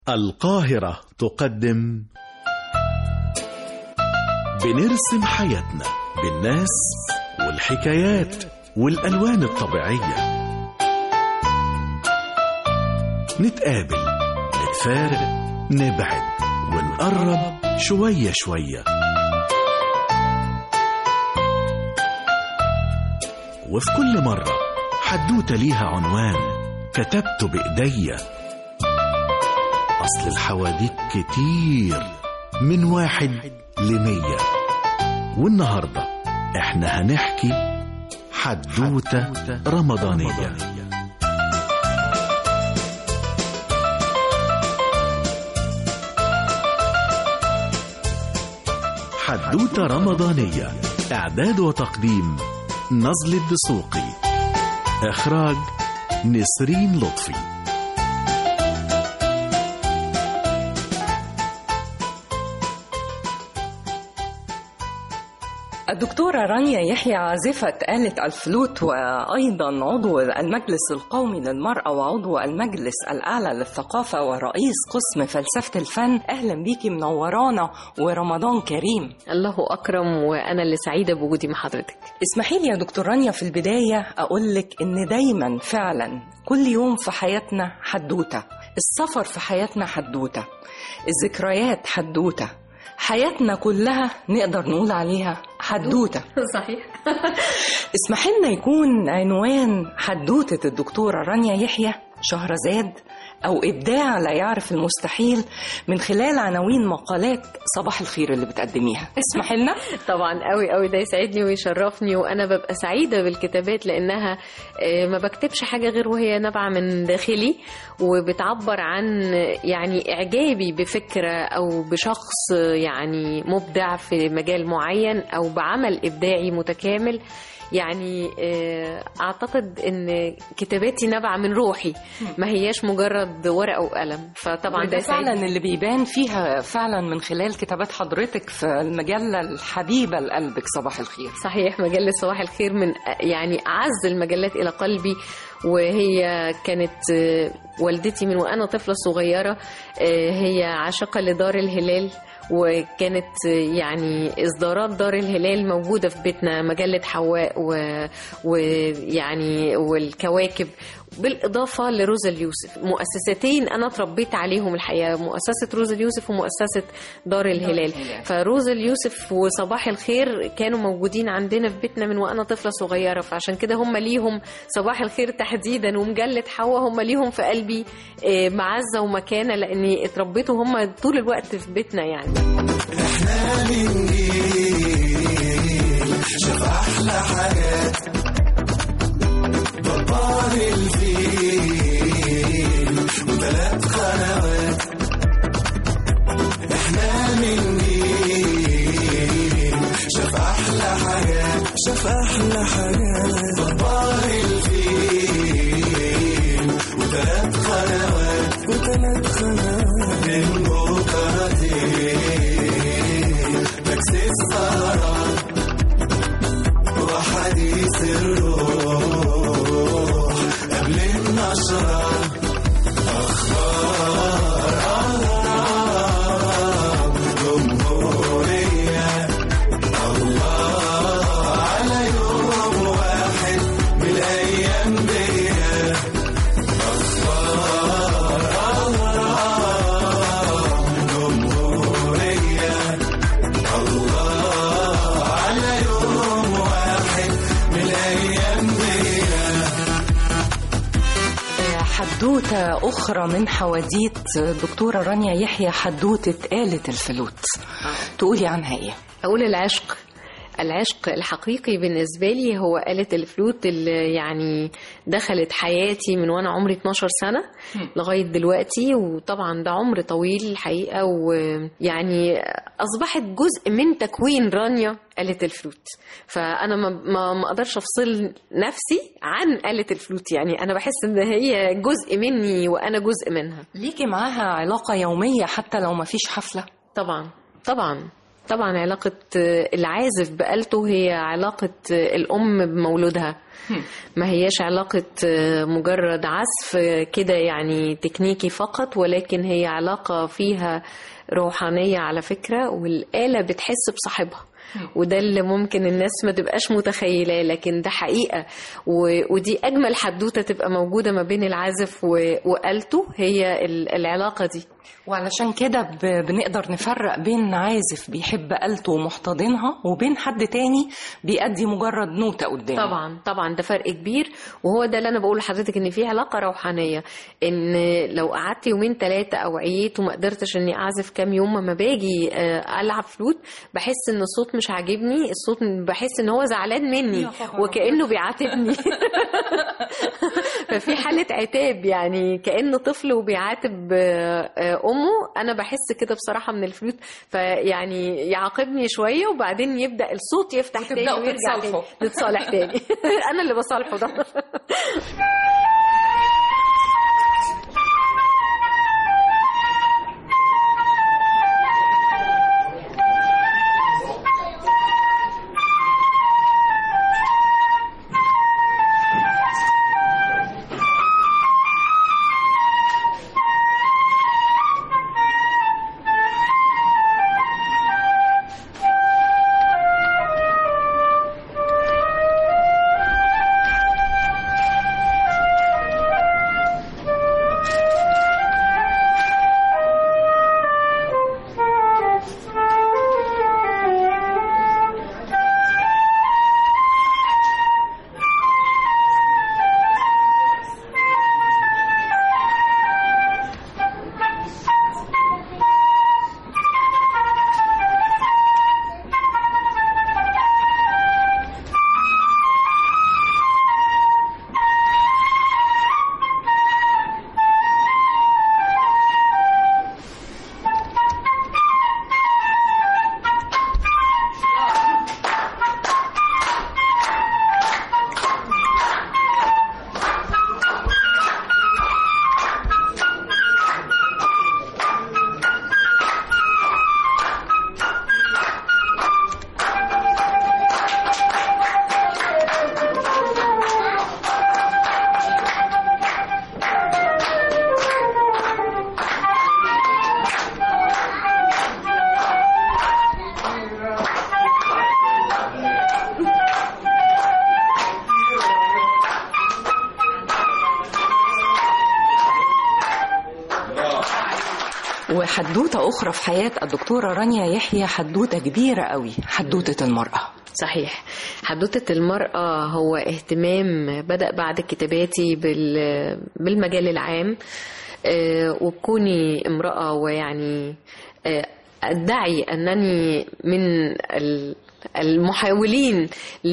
القاهرة تقدم بنرسم حياتنا بالناس والحكايات والألوان الطبيعية نتقابل نتفارق نبعد ونقرب شوية شوية وفي كل مرة حدوتة ليها عنوان كتبته بإيديا أصل الحواديت كتير من واحد لمية والنهاردة احنا هنحكي حدوتة رمضانية حدوتة رمضانية إعداد وتقديم نزل الدسوقي إخراج نسرين لطفي الدكتورة رانيا يحيى عازفة آلة الفلوت وأيضا عضو المجلس القومي للمرأة وعضو المجلس الأعلى للثقافة ورئيس قسم فلسفة الفن أهلا بيكي منورانا ورمضان كريم الله أكرم وأنا اللي سعيدة بوجودي مع حضرتك اسمحي لي يا دكتور رانيا في البداية أقول لك إن دايما فعلا كل يوم في حياتنا حدوتة السفر في حياتنا حدوتة الذكريات حدوتة حياتنا كلها نقدر نقول عليها حدوتة صحيح اسمحي لنا يكون عنوان حدوتة الدكتورة رانيا يحيى شهرزاد أو إبداع لا يعرف المستحيل من خلال عناوين مقالات صباح الخير اللي بتقدميها اسمحي لنا طبعا قوي قوي ده يسعدني ويشرفني وانا ببقى سعيده بالكتابات لانها آه، ما بكتبش حاجه غير وهي نابعه من داخلي وبتعبر عن يعني اعجابي بفكره او بشخص يعني مبدع في مجال معين او بعمل ابداعي متكامل يعني آه، اعتقد ان كتاباتي نابعه من روحي ما هياش مجرد ورقه وقلم فطبعا وده ده فعلا يسعدني. اللي بيبان فيها فعلا من خلال كتابات حضرتك في المجلة الحبيبة لقلبك صباح الخير صحيح مجلة صباح الخير من يعني أعز المجلات إلى قلبي وهي كانت آه، والدتي من وأنا طفلة صغيرة آه، هي عاشقة لدار الهلال وكانت آه، يعني إصدارات دار الهلال موجودة في بيتنا مجلة حواء و- ويعني والكواكب بالإضافة لروزا اليوسف مؤسستين أنا اتربيت عليهم الحقيقة مؤسسة روزا اليوسف ومؤسسة دار الهلال الهلال. فروز اليوسف وصباح الخير كانوا موجودين عندنا في بيتنا من وانا طفله صغيره فعشان كده هم ليهم صباح الخير تحديدا ومجله حوا هم ليهم في قلبي آه، معزه ومكانه لاني اتربيت وهم طول الوقت في بيتنا يعني حدوتة أخرى من حواديت دكتورة رانيا يحيى حدوتة آلة الفلوت تقولي عنها إيه؟ اقول العشق العشق الحقيقي بالنسبة لي هو آلة الفلوت اللي يعني دخلت حياتي من وأنا عمري 12 سنة لغاية دلوقتي وطبعا ده عمر طويل الحقيقة ويعني أصبحت جزء من تكوين رانيا آلة الفلوت فأنا ما, ما, ما أقدرش أفصل نفسي عن آلة الفلوت يعني أنا بحس إن هي جزء مني وأنا جزء منها ليكي معاها علاقة يومية حتى لو ما فيش حفلة؟ طبعا طبعا طبعا علاقة العازف بآلته هي علاقة الأم بمولودها ما هياش علاقة مجرد عزف كده يعني تكنيكي فقط ولكن هي علاقة فيها روحانية على فكرة والآلة بتحس بصاحبها وده اللي ممكن الناس ما تبقاش متخيلاه لكن ده حقيقة و... ودي أجمل حدوتة تبقى موجودة ما بين العازف و... وآلته هي ال- العلاقة دي وعلشان كده ب- بنقدر نفرق بين عازف بيحب آلته ومحتضنها وبين حد تاني بيأدي مجرد نوتة قدامه طبعا طبعا ده فرق كبير وهو ده اللي انا بقول لحضرتك ان في علاقه روحانيه ان لو قعدت يومين ثلاثه او عييت وما قدرتش اني اعزف كام يوم ما باجي آه، العب فلوت بحس ان الصوت مش عاجبني الصوت بحس ان هو زعلان مني يا خبر وكانه بيعاتبني ففي حاله عتاب يعني كانه طفل وبيعاتب آه، آه، امه انا بحس كده بصراحه من الفلوت فيعني يعاقبني شويه وبعدين يبدا الصوت يفتح تاني وتبدأوا ويرجع تاني تتصالحوا. نتصالح تاني انا اللي بصالحه ده وحدوتة أخرى في حياة الدكتورة رانيا يحيى حدوتة كبيرة قوي حدوتة المرأة صحيح حدوتة المرأة هو اهتمام بدأ بعد كتاباتي بال- بالمجال العام آه، وبكوني امرأة ويعني آه، أدعي أنني من ال- المحاولين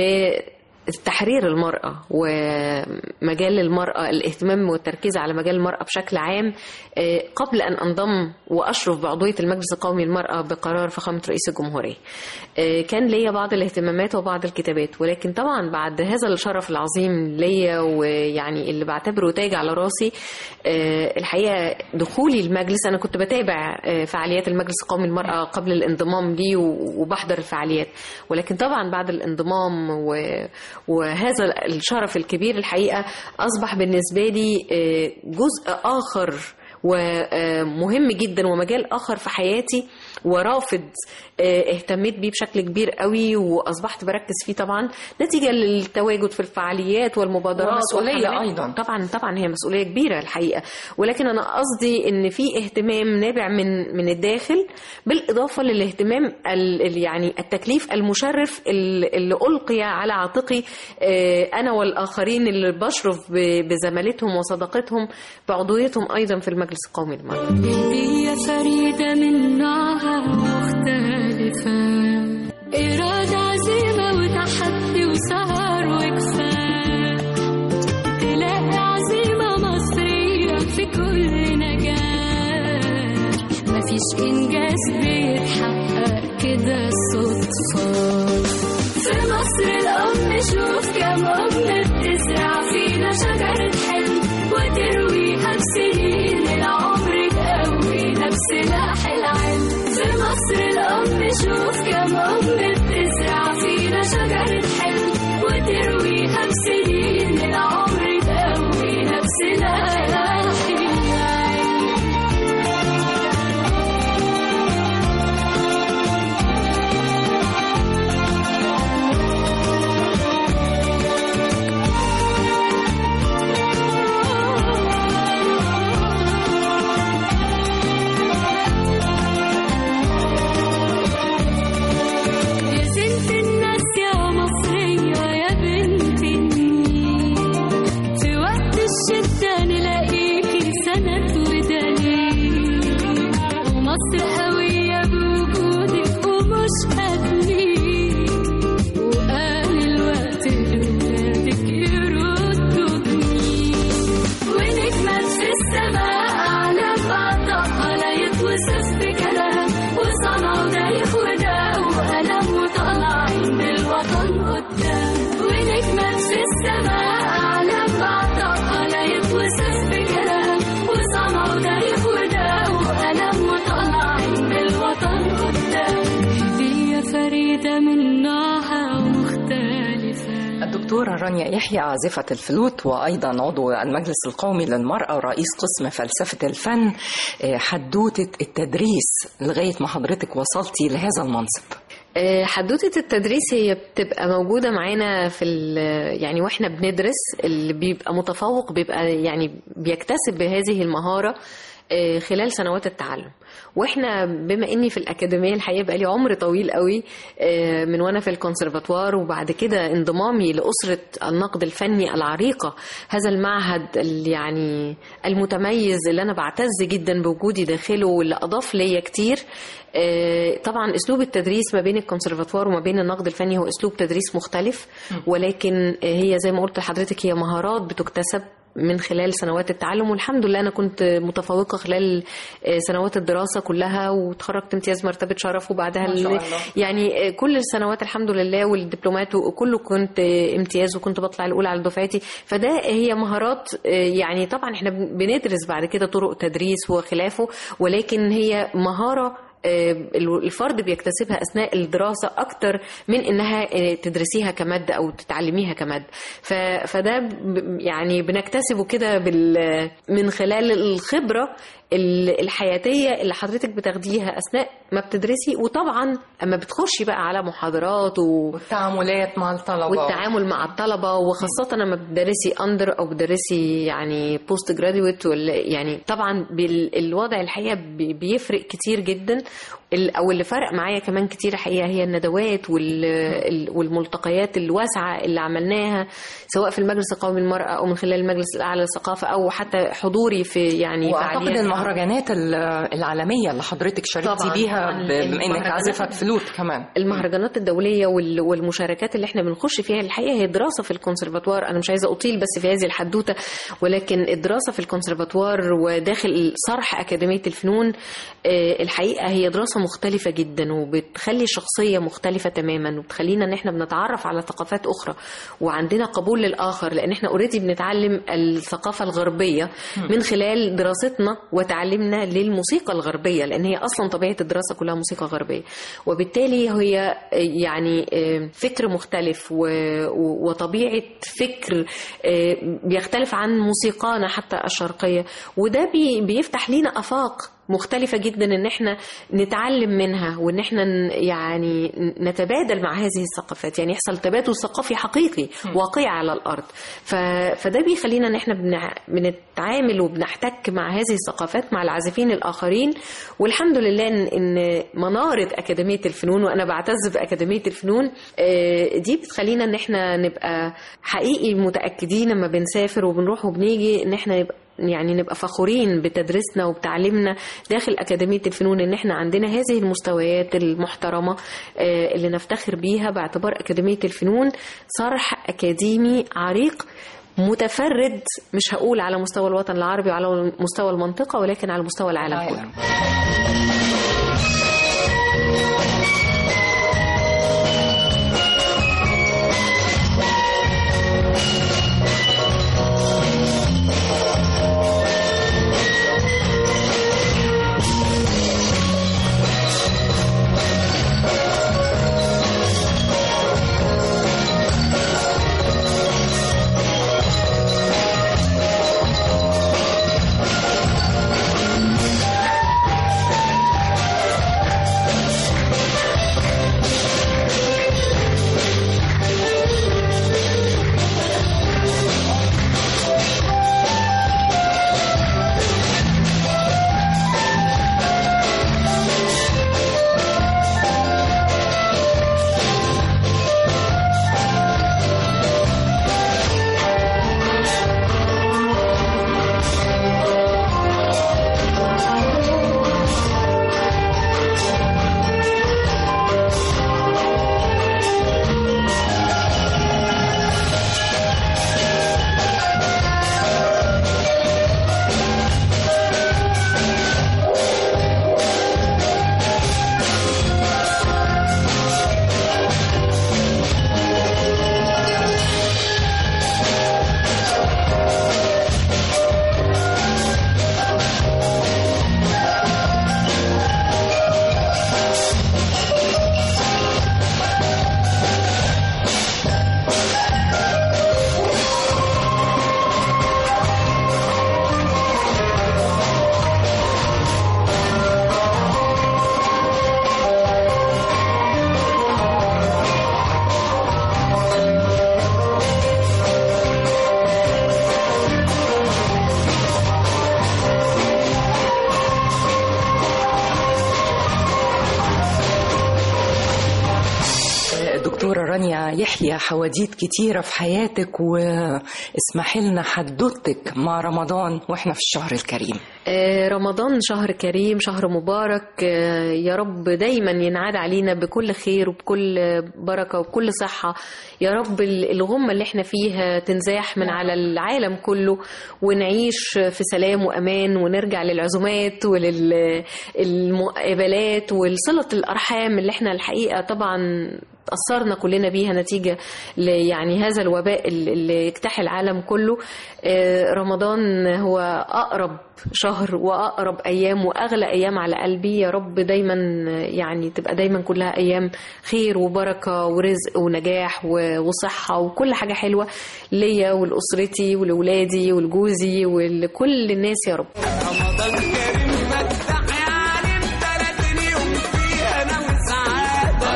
لتحرير المرأة ومجال المرأة الاهتمام والتركيز على مجال المرأة بشكل عام آه، قبل أن أنضم وأشرف بعضوية المجلس القومي للمرأة بقرار فخامة رئيس الجمهورية آه، كان ليا بعض الاهتمامات وبعض الكتابات ولكن طبعا بعد هذا الشرف العظيم ليا ويعني اللي بعتبره تاج على راسي آه، الحقيقة دخولي المجلس أنا كنت بتابع آه، فعاليات المجلس القومي للمرأة قبل الانضمام ليه و- وبحضر الفعاليات ولكن طبعا بعد الانضمام و- وهذا الشرف الكبير الحقيقة أصبح بالنسبة لي آه، جزء آخر ومهم جدا ومجال اخر في حياتي ورافض آه، اهتميت بيه بشكل كبير قوي واصبحت بركز فيه طبعا نتيجه للتواجد في الفعاليات والمبادرات ومسؤولية والحملات. أيضاً. طبعا طبعا هي مسؤوليه كبيره الحقيقه ولكن انا قصدي ان في اهتمام نابع من من الداخل بالاضافه للاهتمام ال- ال- يعني التكليف المشرف ال- اللي القي على عاتقي آه، انا والاخرين اللي بشرف ب- بزمالتهم وصداقتهم بعضويتهم ايضا في المجلس القومي للمرأة هي فريدة من نوعها مختلفة إرادة عزيمة وتحدي وسهر وكفاح تلاقي عزيمة مصرية في كل نجاح مفيش إنجاز بيتحقق كده صدفة في مصر الأم شوف كم أم بتزرع فينا شجرة حلم وترويها بسنين العمر تقوينا بسلاح العلم في مصر الأم شوف دكتورة رانيا يحيى عازفة الفلوت وأيضا عضو المجلس القومي للمرأة ورئيس قسم فلسفة الفن آه، حدوتة التدريس لغاية ما حضرتك وصلتي لهذا المنصب آه، حدوتة التدريس هي بتبقى موجودة معانا في ال- يعني واحنا بندرس اللي بيبقى متفوق بيبقى يعني بيكتسب بهذه المهارة آه، خلال سنوات التعلم واحنا بما اني في الاكاديميه الحقيقه بقى لي عمر طويل قوي آه، من وانا في الكونسرفاتوار وبعد كده انضمامي لاسره النقد الفني العريقه هذا المعهد ال- يعني المتميز اللي انا بعتز جدا بوجودي داخله واللي اضاف ليا كتير آه، طبعا اسلوب التدريس ما بين الكونسرفاتوار وما بين النقد الفني هو اسلوب تدريس مختلف ولكن آه، هي زي ما قلت لحضرتك هي مهارات بتكتسب من خلال سنوات التعلم والحمد لله انا كنت متفوقه خلال آه، سنوات الدراسه كلها وتخرجت امتياز مرتبه شرف وبعدها ما شاء ال- الله. يعني آه، كل السنوات الحمد لله والدبلومات وكله كنت آه، امتياز وكنت بطلع الاولى على دفعتي فده هي مهارات آه، يعني طبعا احنا بن- بندرس بعد كده طرق تدريس وخلافه ولكن هي مهاره آه، الفرد بيكتسبها اثناء الدراسه اكتر من انها آه، تدرسيها كماده او تتعلميها كماده ف- فده ب- يعني بنكتسبه كده بال- من خلال الخبره ال- الحياتيه اللي حضرتك بتاخديها اثناء ما بتدرسي وطبعا اما بتخشي بقى على محاضرات و... والتعاملات مع الطلبة والتعامل مع الطلبه وخاصه لما بتدرسي اندر او بتدرسي يعني بوست جراديويت ولا يعني طبعا بال- الوضع الحقيقه بي- بيفرق كتير جدا ال- او اللي فرق معايا كمان كتير الحقيقه هي الندوات وال- ال- والملتقيات الواسعه اللي عملناها سواء في المجلس القومي للمراه او من خلال المجلس الاعلى للثقافه او حتى حضوري في يعني واعتقد فعاليات المهرجانات ال- العالميه اللي حضرتك شاركتي طبعاً، بيها طبعاً. ب- بما انك المهرجانات- عازفه فلوت كمان المهرجانات الدولية وال- والمشاركات اللي احنا بنخش فيها الحقيقة هي دراسة في الكونسرفاتوار أنا مش عايزة أطيل بس في هذه الحدوتة ولكن الدراسة في الكونسرفاتوار وداخل صرح أكاديمية الفنون آه، الحقيقة هي دراسة مختلفة جدا وبتخلي شخصية مختلفة تماما وبتخلينا إن احنا بنتعرف على ثقافات أخرى وعندنا قبول للآخر لأن احنا اوريدي بنتعلم الثقافة الغربية من خلال دراستنا وتعلمنا للموسيقى الغربية لأن هي أصلا طبيعة الدراسة كلها موسيقى غربية وبالتالي هي يعني آه، فكر مختلف و- و- وطبيعة فكر آه، بيختلف عن موسيقانا حتى الشرقية وده بي- بيفتح لينا آفاق مختلفة جدا ان احنا نتعلم منها وان احنا ن- يعني نتبادل مع هذه الثقافات يعني يحصل تبادل ثقافي حقيقي واقعي على الارض ف... فده بيخلينا ان احنا بنع... بنتعامل وبنحتك مع هذه الثقافات مع العازفين الاخرين والحمد لله ان, إن منارة اكاديمية الفنون وانا بعتز باكاديمية الفنون آه، دي بتخلينا ان احنا نبقى حقيقي متاكدين لما بنسافر وبنروح وبنيجي ان احنا نبقى يعني نبقى فخورين بتدريسنا وبتعليمنا داخل أكاديمية الفنون إن إحنا عندنا هذه المستويات المحترمة آه، اللي نفتخر بيها باعتبار أكاديمية الفنون صرح أكاديمي عريق متفرد مش هقول على مستوى الوطن العربي وعلى مستوى المنطقة ولكن على مستوى العالم كله العالم. دكتورة رانيا يحيى حواديت كتيرة في حياتك واسمحي لنا حدوتك مع رمضان واحنا في الشهر الكريم آه، رمضان شهر كريم شهر مبارك آه، يا رب دايما ينعاد علينا بكل خير وبكل بركة وبكل صحة يا رب ال- الغمة اللي احنا فيها تنزاح من على العالم كله ونعيش في سلام وأمان ونرجع للعزومات وللمقابلات وصلة الأرحام اللي احنا الحقيقة طبعا تأثرنا كلنا بيها نتيجة ل- يعني هذا الوباء ال- اللي اجتاح العالم كله آه، رمضان هو أقرب شهر وأقرب أيام وأغلى أيام على قلبي يا رب دايما يعني تبقى دايما كلها أيام خير وبركة ورزق ونجاح و- وصحة وكل حاجة حلوة ليا ولأسرتي ولولادي ولجوزي ولكل الناس يا رب رمضان كريم فتح يا عالم تلاتين يوم فيه انا وسعادة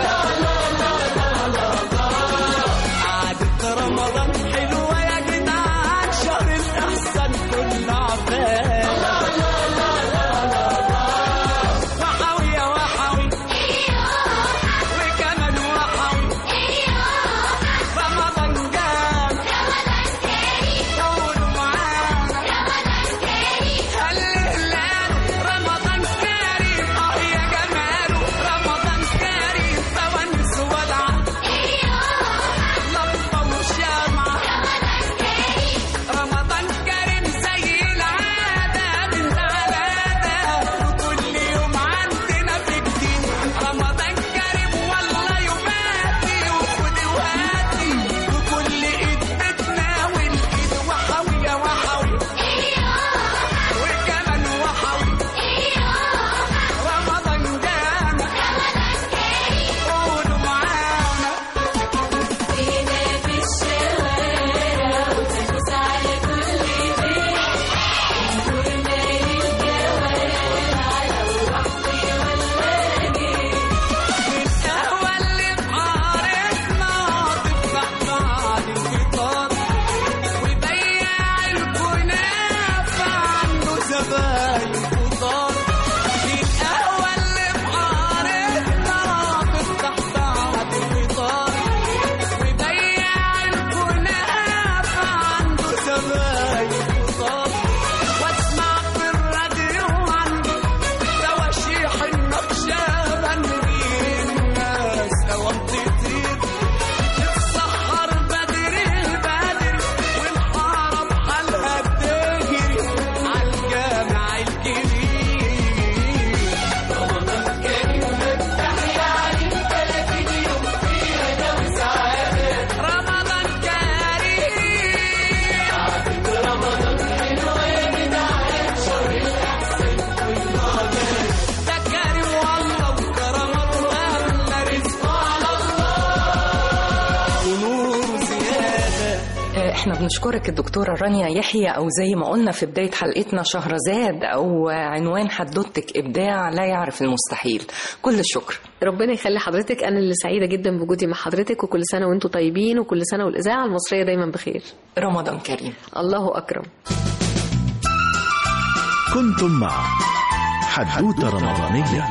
قعدة رمضان حلوة يا جدعان شهر الإحسان كل عباد وحوي يا وحوي وكمان وحوي رمضان جانا قولوا معانا هلهلال رمضان كريم اه يا جماله رمضان كريم فوانس ولعة لمبة وشمعة رمضان كريم زي العادة من العادة وكل يوم عندنا في جديد رمضان كريم والله يباتي وخد وهاتي وكل ايد بتناول ايد وحوي يا وحوي وكمان وحوي رمضان جانا قولوا معانا القهوة اللي بحارتنا تفتح بعد الفطار وبياع الكنافة عنده زباين كتار القهوة اللي بحارتنا تفتح بعد الفطار وبياع الكنافة عنده زباين كتار واسمع في الراديو عنده تواشيح النقشبند الناس اوام تطير تتسحر بدري البدر والحاره بحالها بتجري عالجامع الكبير رمضان كريم مفتح يا عليم 30 يوم فيها جو سعادة رمضان كريم رمضان حلوة يا جدعان شهر الأحسن ده كريم والله وكرم الله لا رزق على الله ونور زيادة آه، احنا بنشكرك الدكتورة رانيا يحيى او زي ما قلنا في بداية حلقتنا شهرزاد او عنوان حدوتك ابداع لا يعرف المستحيل كل الشكر ربنا يخلي حضرتك أنا اللي سعيدة جدا بوجودي مع حضرتك وكل سنة وأنتم طيبين وكل سنة والإذاعة المصرية دايما بخير رمضان كريم الله أكرم كنتم مع حدوتة رمضانية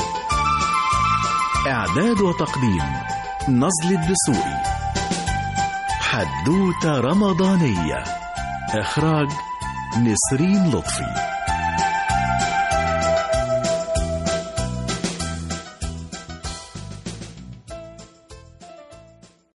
إعداد وتقديم نزل الدسوقي حدوتة رمضانية إخراج نسرين لطفي